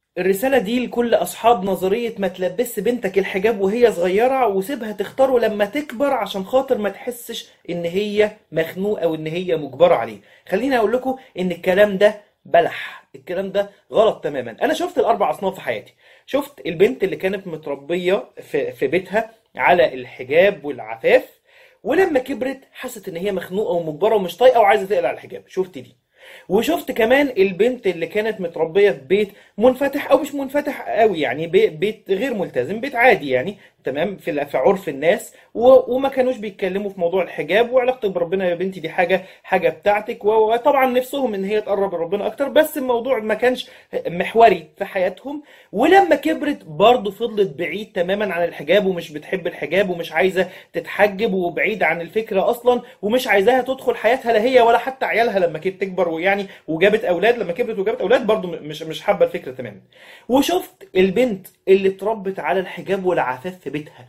الرسالة دي لكل أصحاب نظرية ما تلبس بنتك الحجاب وهي صغيرة وسيبها تختاره لما تكبر عشان خاطر ما تحسش إن هي مخنوقة وإن هي مجبرة عليه خليني أقول لكم إن الكلام ده بلح الكلام ده غلط تماما أنا شفت الأربع أصناف في حياتي شفت البنت اللي كانت متربية في, في بيتها على الحجاب والعفاف ولما كبرت حست إن هي مخنوقة ومجبرة ومش طايقة وعايزة تقلع الحجاب شفت دي وشفت كمان البنت اللي كانت متربية في بيت منفتح او مش منفتح قوي يعني بي- بيت غير ملتزم بيت عادي يعني تمام في في عرف الناس و- وما كانوش بيتكلموا في موضوع الحجاب وعلاقتك بربنا يا بنتي دي حاجة حاجة بتاعتك و- وطبعا نفسهم ان هي تقرب لربنا اكتر بس الموضوع ما كانش محوري في حياتهم ولما كبرت برضه فضلت بعيد تماما عن الحجاب ومش بتحب الحجاب ومش عايزة تتحجب وبعيد عن الفكرة اصلا ومش عايزاها تدخل حياتها لا هي ولا حتى عيالها لما كانت تكبر ويعني وجابت اولاد لما كبرت وجابت اولاد برضو م- مش مش حابه الفكره تماما وشفت البنت اللي اتربت على الحجاب والعفاف في بيتها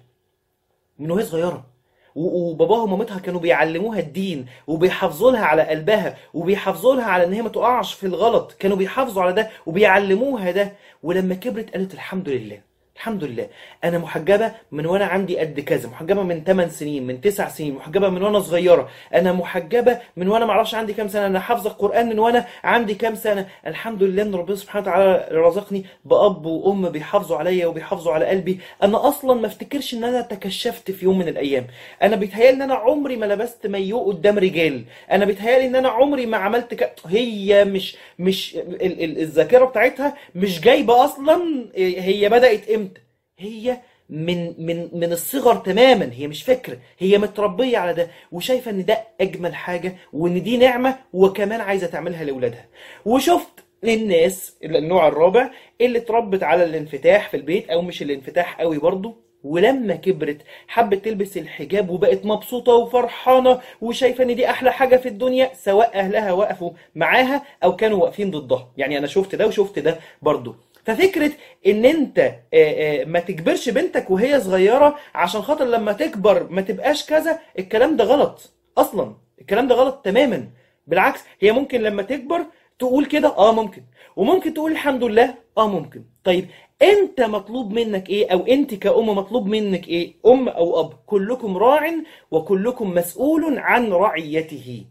من وهي صغيره و- وباباها ومامتها كانوا بيعلموها الدين وبيحافظوا لها على قلبها وبيحافظوا لها على ان هي ما تقعش في الغلط كانوا بيحافظوا على ده وبيعلموها ده ولما كبرت قالت الحمد لله الحمد لله انا محجبه من وانا عندي قد كذا محجبه من 8 سنين من 9 سنين محجبه من وانا صغيره انا محجبه من وانا ما اعرفش عندي كام سنه انا حافظه القران من وانا عندي كام سنه الحمد لله ان ربنا سبحانه وتعالى رزقني باب وام بيحافظوا عليا وبيحافظوا على قلبي انا اصلا ما افتكرش ان انا تكشفت في يوم من الايام انا بيتهيالي ان انا عمري ما لبست مايو قدام رجال انا بيتهيالي ان انا عمري ما عملت ك... هي مش مش ال- ال- الذاكره بتاعتها مش جايبه اصلا هي بدات امتى هي من من من الصغر تماما هي مش فكره هي متربيه على ده وشايفه ان ده اجمل حاجه وان دي نعمه وكمان عايزه تعملها لاولادها وشفت الناس النوع الرابع اللي اتربت على الانفتاح في البيت او مش الانفتاح قوي برضه ولما كبرت حبت تلبس الحجاب وبقت مبسوطة وفرحانة وشايفة ان دي احلى حاجة في الدنيا سواء اهلها وقفوا معاها او كانوا واقفين ضدها يعني انا شفت ده وشفت ده برضو ففكرة ان انت آه، آه، ما تجبرش بنتك وهي صغيرة عشان خاطر لما تكبر ما تبقاش كذا الكلام ده غلط اصلا الكلام ده غلط تماما بالعكس هي ممكن لما تكبر تقول كده اه ممكن وممكن تقول الحمد لله اه ممكن طيب انت مطلوب منك ايه او انت كأم مطلوب منك ايه ام او اب كلكم راع وكلكم مسؤول عن رعيته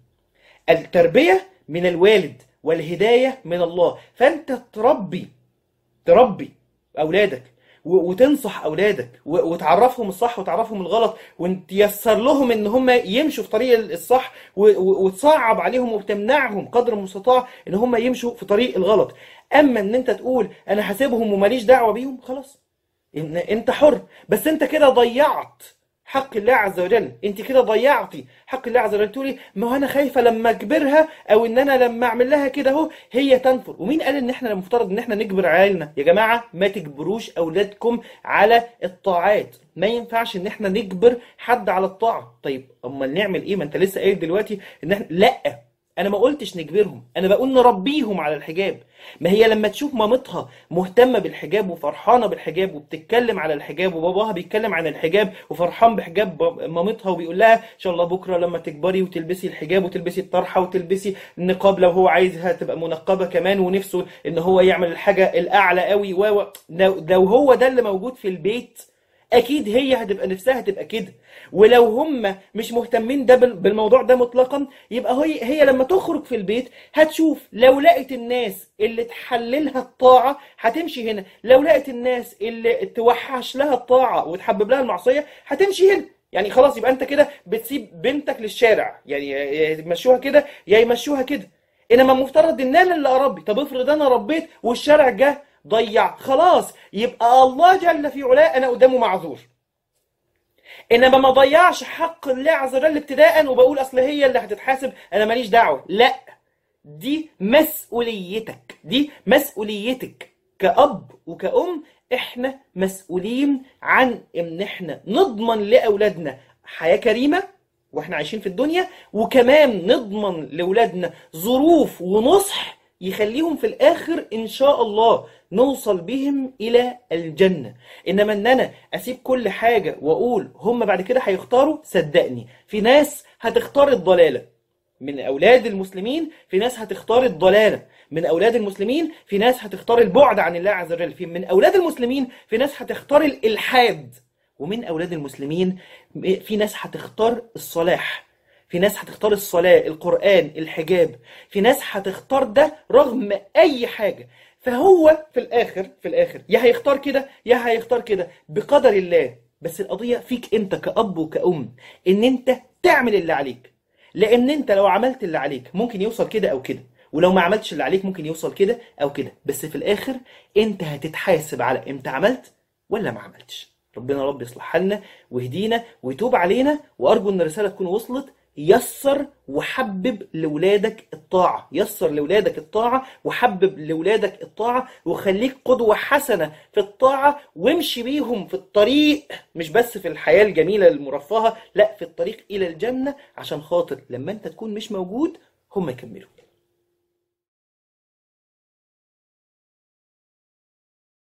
التربية من الوالد والهداية من الله فانت تربي تربي اولادك و- وتنصح اولادك و- وتعرفهم الصح وتعرفهم الغلط وتيسر لهم ان هم يمشوا في طريق الصح و- و- وتصعب عليهم وتمنعهم قدر المستطاع ان هم يمشوا في طريق الغلط اما ان انت تقول انا هسيبهم وماليش دعوه بيهم خلاص إن انت حر بس انت كده ضيعت حق الله عز وجل انت كده ضيعتي حق الله عز وجل تقولي ما هو انا خايفه لما اكبرها او ان انا لما اعمل لها كده اهو هي تنفر ومين قال ان احنا المفترض ان احنا نجبر عيالنا يا جماعه ما تجبروش اولادكم على الطاعات ما ينفعش ان احنا نجبر حد على الطاعه طيب امال نعمل ايه ما انت لسه قايل دلوقتي ان احنا لا انا ما قلتش نجبرهم انا بقول نربيهم على الحجاب ما هي لما تشوف مامتها مهتمة بالحجاب وفرحانة بالحجاب وبتتكلم على الحجاب وباباها بيتكلم عن الحجاب وفرحان بحجاب باب- مامتها وبيقول لها ان شاء الله بكرة لما تكبري وتلبسي الحجاب وتلبسي الطرحة وتلبسي النقاب لو هو عايزها تبقى منقبة كمان ونفسه ان هو يعمل الحاجة الاعلى قوي و و- لو لو هو ده اللي موجود في البيت اكيد هي هتبقى نفسها تبقى كده ولو هم مش مهتمين ده بال- بالموضوع ده مطلقا يبقى هي هي لما تخرج في البيت هتشوف لو لقت الناس اللي تحللها الطاعة هتمشي هنا لو لقت الناس اللي توحش لها الطاعة وتحبب لها المعصية هتمشي هنا يعني خلاص يبقى انت كده بتسيب بنتك للشارع يعني يا يمشوها كده يا يمشوها كده انما المفترض ان انا اللي اربي طب افرض انا ربيت والشارع جه ضيع خلاص يبقى الله جل في علاه انا قدامه معذور انما ما ضيعش حق الله عز وجل ابتداء وبقول اصل هي اللي هتتحاسب انا ماليش دعوه لا دي مسؤوليتك دي مسؤوليتك كأب وكأم احنا مسؤولين عن ان احنا نضمن لأولادنا حياة كريمة واحنا عايشين في الدنيا وكمان نضمن لأولادنا ظروف ونصح يخليهم في الآخر إن شاء الله نوصل بهم إلى الجنة إنما إن أنا أسيب كل حاجة وأقول هم بعد كده هيختاروا صدقني في ناس هتختار الضلالة من اولاد المسلمين في ناس هتختار الضلاله من اولاد المسلمين في ناس هتختار البعد عن الله عز وجل في من اولاد المسلمين في ناس هتختار الالحاد ومن اولاد المسلمين في ناس هتختار الصلاح في ناس هتختار الصلاة القرآن الحجاب في ناس هتختار ده رغم أي حاجة فهو في الآخر في الآخر يا هيختار كده يا هيختار كده بقدر الله بس القضية فيك أنت كأب وكأم إن أنت تعمل اللي عليك لأن أنت لو عملت اللي عليك ممكن يوصل كده أو كده ولو ما عملتش اللي عليك ممكن يوصل كده أو كده بس في الآخر أنت هتتحاسب على أنت عملت ولا ما عملتش ربنا رب يصلح حالنا ويهدينا ويتوب علينا وأرجو أن الرسالة تكون وصلت يسر وحبب لولادك الطاعة يسر لولادك الطاعة وحبب لولادك الطاعة وخليك قدوة حسنة في الطاعة وامشي بيهم في الطريق مش بس في الحياة الجميلة المرفهة لا في الطريق إلى الجنة عشان خاطر لما انت تكون مش موجود هم يكملوا